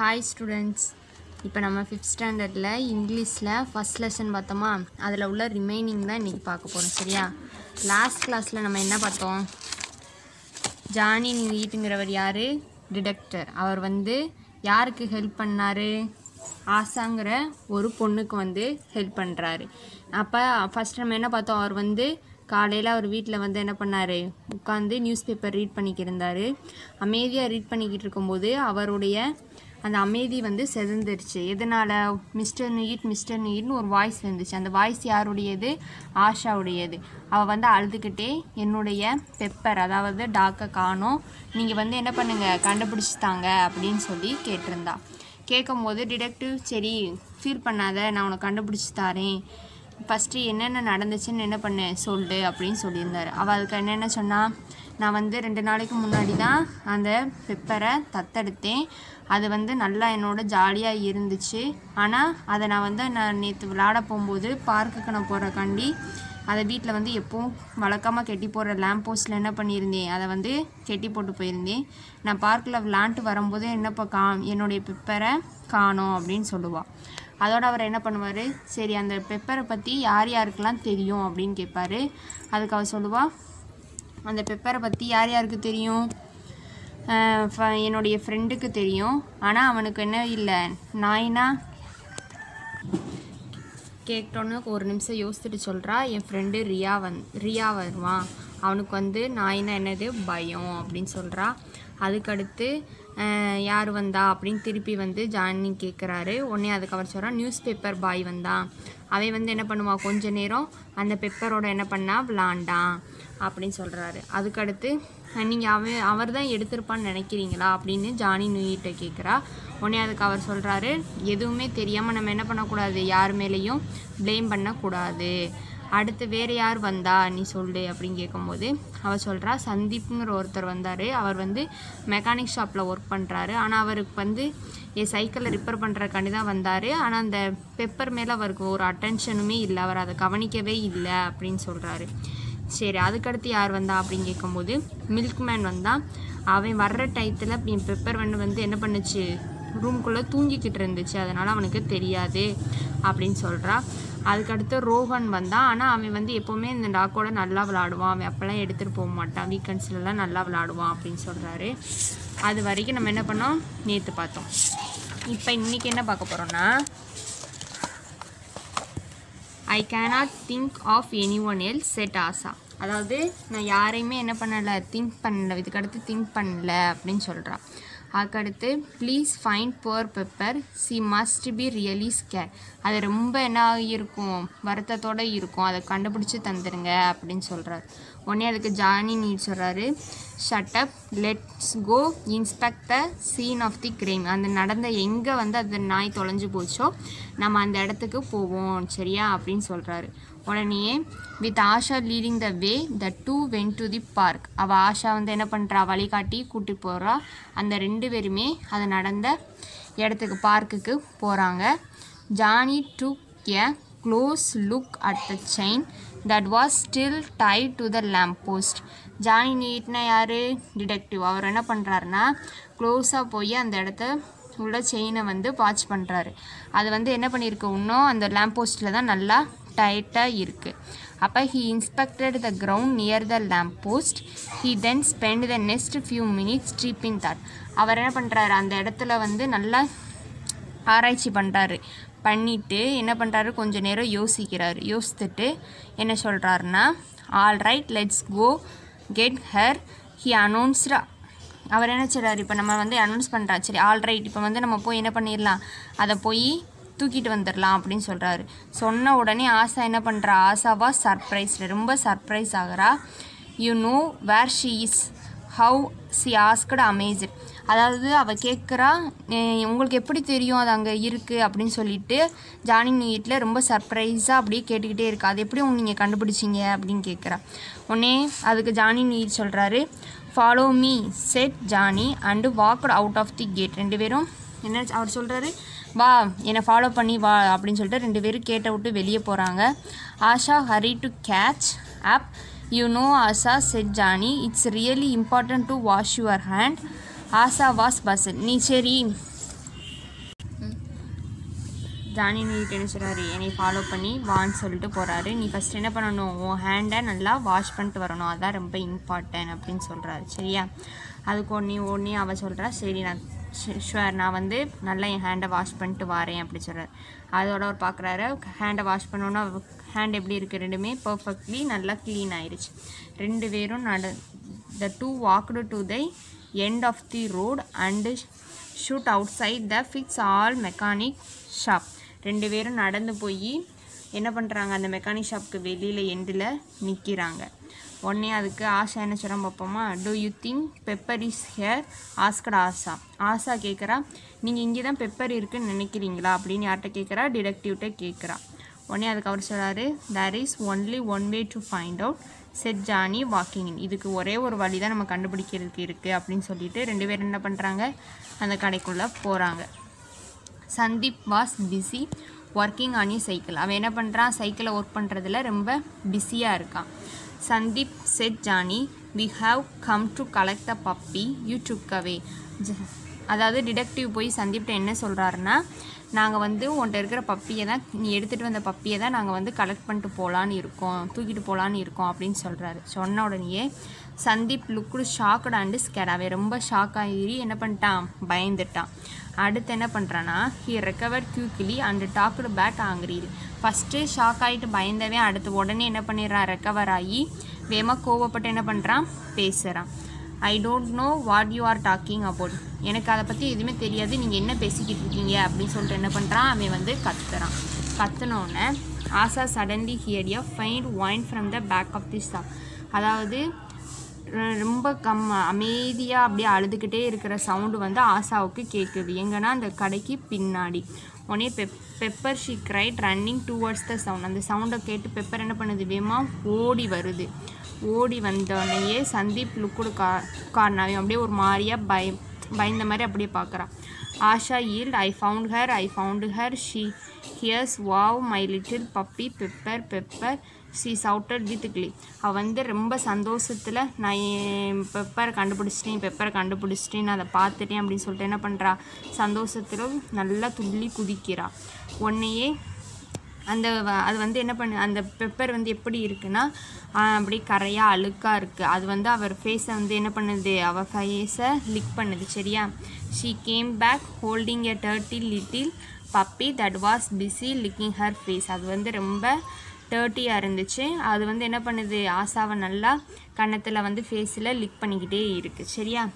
hi students இப்போ நம்ம fifth ஸ்டாண்டர்டில் இங்கிலீஷில் ஃபஸ்ட் லெசன் பார்த்தோமா அதில் உள்ள ரிமைனிங் தான் இன்றைக்கி பார்க்க போகிறோம் சரியா லாஸ்ட் கிளாஸில் நம்ம என்ன பார்த்தோம் ஜானி நீட்டுங்கிறவர் யார் டிடெக்டர் அவர் வந்து யாருக்கு ஹெல்ப் பண்ணார் ஆசாங்கிற ஒரு பொண்ணுக்கு வந்து ஹெல்ப் பண்ணுறாரு அப்போ ஃபஸ்ட் நம்ம என்ன பார்த்தோம் அவர் வந்து காலையில் அவர் வீட்டில் வந்து என்ன பண்ணார் உட்காந்து நியூஸ் பேப்பர் ரீட் பண்ணிக்கிட்டு இருந்தார் அமைதியாக ரீட் பண்ணிக்கிட்டு இருக்கும்போது அவருடைய அந்த அமைதி வந்து செதந்துருச்சு எதனால் மிஸ்டர் நீட் மிஸ்டர் நீட்னு ஒரு வாய்ஸ் வந்துச்சு அந்த வாய்ஸ் யாருடையது ஆஷாவுடையது அவள் வந்து அழுதுகிட்டே என்னுடைய பெப்பர் அதாவது டாக்கை காணோம் நீங்கள் வந்து என்ன பண்ணுங்கள் கண்டுபிடிச்சி தாங்க அப்படின்னு சொல்லி கேட்டிருந்தா கேட்கும்போது டிடெக்டிவ் சரி ஃபீல் பண்ணாத நான் உனக்கு கண்டுபிடிச்சி தாரேன் ஃபஸ்ட்டு என்னென்ன நடந்துச்சுன்னு என்ன பண்ண சொல்லு அப்படின்னு சொல்லியிருந்தார் அவள் அதுக்கு என்னென்ன சொன்னா நான் வந்து ரெண்டு நாளைக்கு முன்னாடி தான் அந்த பெப்பரை தத்தெடுத்தேன் அது வந்து நல்லா என்னோட ஜாலியாக இருந்துச்சு ஆனால் அதை நான் வந்து நான் நேற்று விளாட போகும்போது பார்க்குக்கு நான் போகிறக்காண்டி அதை வீட்டில் வந்து எப்பவும் வழக்கமாக கெட்டி போடுற லேம்ப் போஸ்ட்டில் என்ன பண்ணியிருந்தேன் அதை வந்து கெட்டி போட்டு போயிருந்தேன் நான் பார்க்கில் விளாண்ட்டு வரும்போது என்னப்பா கா என்னுடைய பெப்பரை காணோம் அப்படின்னு சொல்லுவாள் அதோட அவர் என்ன பண்ணுவார் சரி அந்த பெப்பரை பற்றி யார் யாருக்கெல்லாம் தெரியும் அப்படின்னு கேட்பாரு அதுக்கு அவர் சொல்லுவாள் அந்த பெப்பரை பற்றி யார் யாருக்கு தெரியும் அஹ் ஃப- என்னுடைய ஃப்ரெண்டுக்கு தெரியும் ஆனால் அவனுக்கு என்ன இல்லை நாயினா கேட்டோன்னு ஒரு நிமிஷம் யோசிச்சுட்டு சொல்கிறா என் ஃப்ரெண்டு ரியா வந் ரியா வருவான் அவனுக்கு வந்து நாயினா என்னது பயம் அப்படின்னு சொல்கிறா அதுக்கடுத்து அஹ், யார் வந்தா அப்படின்னு திருப்பி வந்து ஜானி கேட்குறாரு உடனே அதுக்கு அவர் சொல்கிறான் நியூஸ் பேப்பர் பாய் வந்தான் அவன் வந்து என்ன பண்ணுவான் கொஞ்ச நேரம் அந்த பெப்பரோட என்ன பண்ணா விளாண்டான் அப்படின்னு சொல்கிறாரு அதுக்கடுத்து நீங்கள் அவன் அவர் தான் எடுத்திருப்பான்னு நினைக்கிறீங்களா அப்படின்னு ஜானி நுயிட்ட கேட்குறா உடனே அதுக்கு அவர் சொல்கிறாரு எதுவுமே தெரியாமல் நம்ம என்ன பண்ணக்கூடாது யார் மேலேயும் ப்ளேம் பண்ணக்கூடாது அடுத்து வேறு யார் வந்தா நீ சொல்லு அப்படின்னு கேட்கும்போது அவர் சொல்கிறா சந்தீப்ங்கிற ஒருத்தர் வந்தார் அவர் வந்து மெக்கானிக் ஷாப்பில் ஒர்க் பண்ணுறாரு ஆனால் அவருக்கு வந்து என் சைக்கிளை ரிப்பேர் பண்ணுறக்காண்டி தான் வந்தார் ஆனால் அந்த பெப்பர் மேலே அவருக்கு ஒரு அட்டென்ஷனுமே இல்லை அவர் அதை கவனிக்கவே இல்லை அப்படின்னு சொல்கிறாரு சரி அதுக்கடுத்து யார் வந்தா அப்படின்னு கேட்கும்போது மில்க்மேன் வந்தான் அவன் வர்ற டயத்தில் என் பெப்பர் வந்து வந்து என்ன பண்ணுச்சு ரூம்குள்ளே தூங்கிக்கிட்டு இருந்துச்சு அதனால் அவனுக்கு தெரியாது அப்படின்னு சொல்கிறா அதுக்கடுத்து ரோஹன் வந்தான் ஆனால் அவன் வந்து எப்போவுமே இந்த டாக்கோட நல்லா விளாடுவான் அவன் அப்போல்லாம் எடுத்துகிட்டு போக மாட்டான் வீக்கெண்ட்ஸ்லலாம் நல்லா விளாடுவான் அப்படின்னு சொல்கிறாரு அது வரைக்கும் நம்ம என்ன பண்ணோம் நேற்று பார்த்தோம் இப்போ இன்றைக்கி என்ன பார்க்க போகிறோன்னா I cannot think of anyone else said Asha அதாவது நான் யாரையுமே என்ன பண்ணலை திங்க் பண்ணல இதுக்கடுத்து திங்க் பண்ணல அப்படின்னு சொல்கிறா அதுக்கடுத்து please find poor Pepper she must be really scare அது ரொம்ப என்ன இருக்கும் வருத்தத்தோடு இருக்கும் அதை கண்டுபிடிச்சி தந்துடுங்க அப்படின்னு சொல்கிறார் உடனே அதுக்கு ஜானி நீ சொல்கிறாரு shut up let's go inspect the scene of the crime அந்த நடந்த எங்கே வந்து அந்த நாய் தொலைஞ்சு போச்சோ நம்ம அந்த இடத்துக்கு போவோம் சரியா அப்படின்னு சொல்கிறாரு உடனேயே with Asha leading the way the two went to the park அவள் ஆஷா வந்து என்ன பண்ணுறா வழிகாட்டி கூட்டி போகிறா அந்த ரெண்டு பேருமே அது நடந்த இடத்துக்கு பார்க்குக்கு போகிறாங்க Johnny to a close look at the chain that was still tied to the lamp post Johnny நீட்னா யார் டிடெக்டிவ் அவர் என்ன பண்ணுறாருன்னா க்ளோஸாக போய் அந்த இடத்த உள்ள செயினை வந்து வாட்ச் பண்ணுறாரு அது வந்து என்ன பண்ணியிருக்கு இன்னும் அந்த லேம்ப் போஸ்ட்டில் தான் நல்லா டைட்டாக இருக்குது அப்போ he inspected the ground near the lamp post he then spend the next few minutes dripping thought அவர் என்ன பண்ணுறாரு அந்த இடத்துல வந்து நல்லா ஆராய்ச்சி பண்ணுறாரு பண்ணிவிட்டு என்ன பண்ணுறாரு கொஞ்ச நேரம் யோசிக்கிறாரு யோசித்துட்டு என்ன சொல்கிறாருன்னா all right let's go get her he announced அவர் என்ன செய்றாரு இப்போ நம்ம வந்து அனௌன்ஸ் பண்ணுறா சரி ஆல் ரைட் இப்போ வந்து நம்ம போய் என்ன பண்ணிடலாம் அதை போய் தூக்கிட்டு வந்துடலாம் அப்படின்னு சொல்கிறாரு சொன்ன உடனே ஆசா என்ன பண்ணுறா ஆசாவா சர்ப்ரைஸ்டு ரொம்ப சர்ப்ரைஸ் ஆகுறா you know where she is how she asked amazed அதாவது அவள் கேட்குறா உங்களுக்கு எப்படி தெரியும் அது அங்கே இருக்குது அப்படின்னு சொல்லிட்டு ஜானி வீட்டில் ரொம்ப சர்ப்ரைஸாக அப்படியே கேட்டுக்கிட்டே இருக்கா அது எப்படி உங்க நீங்கள் கண்டுபிடிச்சிங்க அப்படின்னு கேட்குறா உடனே அதுக்கு ஜானி நீட் சொல்கிறாரு follow me said Johnny and walked out of the gate ரெண்டு பேரும் என்ன அவர் சொல்கிறாரு வா என்னை ஃபாலோ பண்ணி வா அப்படின்னு சொல்லிட்டு ரெண்டு பேரும் கேட்டை விட்டு வெளியே போகிறாங்க Asha hurry to catch up you know Asha said Johnny it's really important to wash your hand Asha was bus நீ சரி ஜானி நீட்டு என்ன சொல்கிறாரு என்னை ஃபாலோ பண்ணி வான்னு சொல்லிட்டு போகிறாரு நீ ஃபஸ்ட் என்ன பண்ணணும் உன் ஹேண்டை நல்லா வாஷ் பண்ணிட்டு வரணும் அதான் ரொம்ப இம்பார்ட்டன்ட் அப்படின்னு சொல்கிறாரு சரியா அதுக்கு ஒன்றே ஒன்றே அவள் சொல்கிறா சரி நான் ஷுவர் நான் வந்து நல்லா என் ஹேண்டை வாஷ் பண்ணிட்டு வரேன் அப்படி சொல்கிறார் அதோட அவர் பார்க்குறாரு ஹேண்டை வாஷ் பண்ணோன்னா ஹேண்ட் எப்படி இருக்குது ரெண்டுமே பர்ஃபெக்ட்லி நல்லா க்ளீன் ஆயிடுச்சு ரெண்டு பேரும் நட the two walked to the end of the road and stood outside the fix all mechanic shop ரெண்டு பேரும் நடந்து போய் என்ன பண்ணுறாங்க அந்த மெக்கானிக் ஷாப்புக்கு வெளியில் எண்டில் நிற்கிறாங்க உடனே அதுக்கு ஆஷா என்ன சொல்ல பார்ப்போமா do you think Pepper is here asked Asha Asha கேட்குறா நீங்கள் இங்கே தான் பெப்பர் இருக்குன்னு நினைக்கிறீங்களா அப்படின்னு யார்கிட்ட கேட்குறா டிடெக்டிவ்கிட்ட கேட்குறா உடனே அதுக்கு அவர் சொல்கிறாரு there is only one way to find out said Johnny walking in இதுக்கு ஒரே ஒரு வழி தான் நம்ம கண்டுபிடிக்கிறதுக்கு இருக்குது அப்படின்னு சொல்லிட்டு ரெண்டு பேரும் என்ன பண்ணுறாங்க அந்த கடைக்குள்ளே போகிறாங்க Sandeep was busy working on cycle அவன் என்ன பண்ணுறான் சைக்கிளை ஒர்க் பண்ணுறதுல ரொம்ப பிஸியாக இருக்கான் Sandeep said Johnny we have come to collect the puppy you took away அதாவது டிடெக்டிவ் போய் சந்தீப்ட்ட என்ன சொல்கிறாருன்னா நாங்கள் வந்து உன்கிட்ட இருக்கிற பப்பியை தான் நீ எடுத்துகிட்டு வந்த பப்பியை தான் நாங்கள் வந்து கலெக்ட் பண்ணிட்டு போகலான்னு இருக்கோம் தூக்கிட்டு போகலான்னு இருக்கோம் அப்படின்னு சொல்கிறாரு சொன்ன உடனேயே Sandeep looked shocked and scared அவன் ரொம்ப ஷாக் ஆகி என்ன பண்ணிட்டான் பயந்துட்டான் அடுத்து என்ன பண்ணுறான்னா he recover quickly and talked back angrily first shock ஆகிட்டு பயந்தவன் அடுத்து உடனே என்ன பண்ணிடுறான் ரெக்கவர் ஆகி வேகமாக கோவப்பட்டு என்ன பண்ணுறான் பேசுகிறான் I don't know what you are talking about எனக்கு அதை பற்றி எதுவுமே தெரியாது நீங்கள் என்ன பேசிக்கிட்டு இருக்கீங்க அப்படின்னு சொல்லிட்டு என்ன பண்ணுறான் அவன் வந்து கத்துறான் கத்துனோடனே Asha suddenly hear a find whine from the back of the shop அதாவது ர- ரொம்ப கம் அமைதியாக அப்படியே அழுதுகிட்டே இருக்கிற சவுண்டு வந்து ஆசாவுக்கு கேட்குது எங்கன்னா அந்த கடைக்கு பின்னாடி உடனே Pep Pepper she cried running towards the sound அந்த சவுண்டை கேட்டு பெப்பர் என்ன பண்ணுது வேகமாக ஓடி வருது ஓடி வந்தோடனேயே சந்தீப் லுக்குடு கா காரணம் அப்படியே ஒரு மாதிரியாக பய பயந்த மாதிரி அப்படியே பார்க்குறான் Asha yelled I found her I found her she hears wow my little puppy Pepper Pepper she shouted with glee அவள் வந்து ரொம்ப சந்தோஷத்தில் நான் என் பெப்பரை கண்டுபிடிச்சிட்டேன் பெப்பரை கண்டுபிடிச்சிட்டேன் நான் அதை பார்த்துட்டேன் அப்படின்னு சொல்லிட்டு என்ன பண்ணுறா சந்தோஷத்தில் நல்லா துள்ளி குதிக்கிறா உன்னையே அந்த வ- அது வந்து என்ன பண்ணு அந்த பெப்பர் வந்து எப்படி இருக்குன்னா ஆஹ் அப்படியே கரையாக அழுக்காக இருக்குது அது வந்து அவர் ஃபேஸை வந்து என்ன பண்ணுது அவள் ஃபேஸை லிக் பண்ணுது சரியா she came back holding a dirty little puppy that was busy licking her face அது வந்து ரொம்ப டர்ட்டியாக இருந்துச்சு அது வந்து என்ன பண்ணுது ஆசாவை நல்லா கன்னத்தில் வந்து ஃபேஸில் லிக் பண்ணிக்கிட்டே இருக்குது சரியா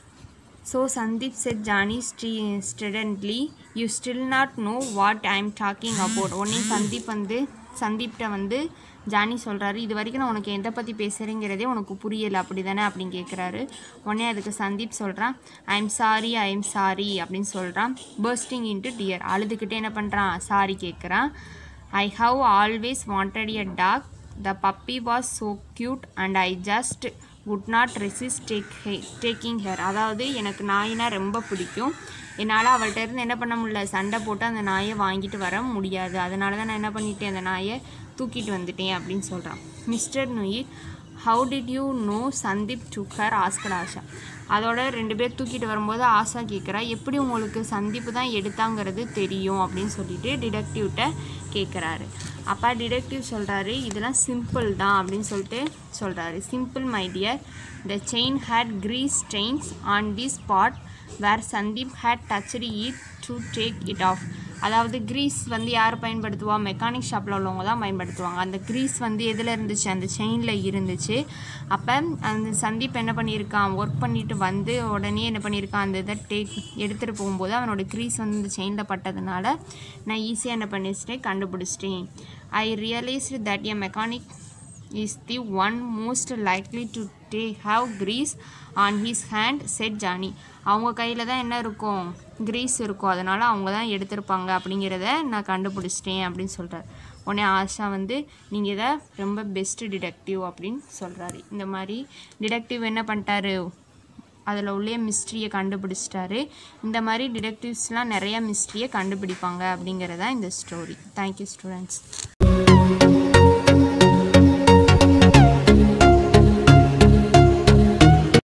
ஸோ சந்தீப் செட் ஜானி ஸ்ரீ ஸ்டூடெண்ட்லி you still not know what I am talking about உடனே சந்தீப் வந்து சந்தீப்கிட்ட வந்து ஜானி சொல்கிறாரு இது வரைக்கும் நான் உனக்கு எதை பற்றி பேசுகிறேங்கிறதே உனக்கு புரியலை அப்படி தானே அப்படின்னு கேட்குறாரு உடனே அதுக்கு சந்தீப் சொல்கிறான் I am sorry I am sorry அப்படின்னு சொல்கிறான் பர்ஸ்டிங் இன்ட்டு டியர் அழுதுகிட்டே என்ன பண்ணுறான் சாரி கேட்குறான் I have always wanted a dog the puppy was so cute and I just would not resist take taking her அதாவது எனக்கு நாயினா ரொம்ப பிடிக்கும் என்னால் அவள்கிட்ட இருந்து என்ன பண்ண முடியல சண்டை போட்டு அந்த நாயை வாங்கிட்டு வர முடியாது அதனால தான் நான் என்ன பண்ணிட்டேன் அந்த நாயை தூக்கிட்டு வந்துட்டேன் அப்படின்னு சொல்கிறான் மிஸ்டர் நுயிர் how did you know Sandeep took her asked Asha அதோட ரெண்டு பேர் தூக்கிட்டு வரும்போது ஆஷா கேட்குறா எப்படி உங்களுக்கு சந்தீப் தான் எடுத்தாங்கிறது தெரியும் அப்படின்னு சொல்லிட்டு டிடெக்டிவ்கிட்ட கேட்குறாரு அப்பா டிடெக்டிவ் சொல்கிறாரு இதெல்லாம் சிம்பிள் தான் அப்படின்னு சொல்லிட்டு சொல்கிறாரு simple my dear the chain had grease chains on the spot where Sandeep had touched it to take it off அதாவது கிரீஸ் வந்து யார் பயன்படுத்துவா மெக்கானிக் ஷாப்பில் உள்ளவங்க தான் பயன்படுத்துவாங்க அந்த கிரீஸ் வந்து எதில் இருந்துச்சு அந்த செயினில் இருந்துச்சு அப்போ அந்த சந்தீப் என்ன பண்ணியிருக்கான் ஒர்க் பண்ணிட்டு வந்து உடனே என்ன பண்ணியிருக்கான் அந்த இதை டேக் எடுத்துகிட்டு போகும்போது அவனோட கிரீஸ் வந்து இந்த செயினில் பட்டதுனால நான் ஈஸியாக என்ன பண்ணிச்சிட்டேன் கண்டுபிடிச்சிட்டேன் I realised that a mechanic is the one most likely to day have grease on his hand said Johnny அவங்க கையில் தான் என்ன இருக்கும் கிரீஸ் இருக்கும் அதனால் அவங்க தான் எடுத்திருப்பாங்க அப்படிங்கிறத நான் கண்டுபிடிச்சிட்டேன் அப்படின்னு சொல்கிறார் உடனே ஆஷா வந்து நீங்கள் இதை ரொம்ப பெஸ்ட்டு டிடெக்டிவ் அப்படின்னு சொல்கிறாரு இந்த மாதிரி டிடெக்டிவ் என்ன பண்ணிட்டாரு அதில் உள்ள மிஸ்ட்ரியை கண்டுபிடிச்சிட்டாரு இந்த மாதிரி டிடெக்டிவ்ஸ்லாம் நிறைய மிஸ்ட்ரியை கண்டுபிடிப்பாங்க அப்படிங்கிறதான் இந்த ஸ்டோரி தேங்க்யூ ஸ்டூடெண்ட்ஸ்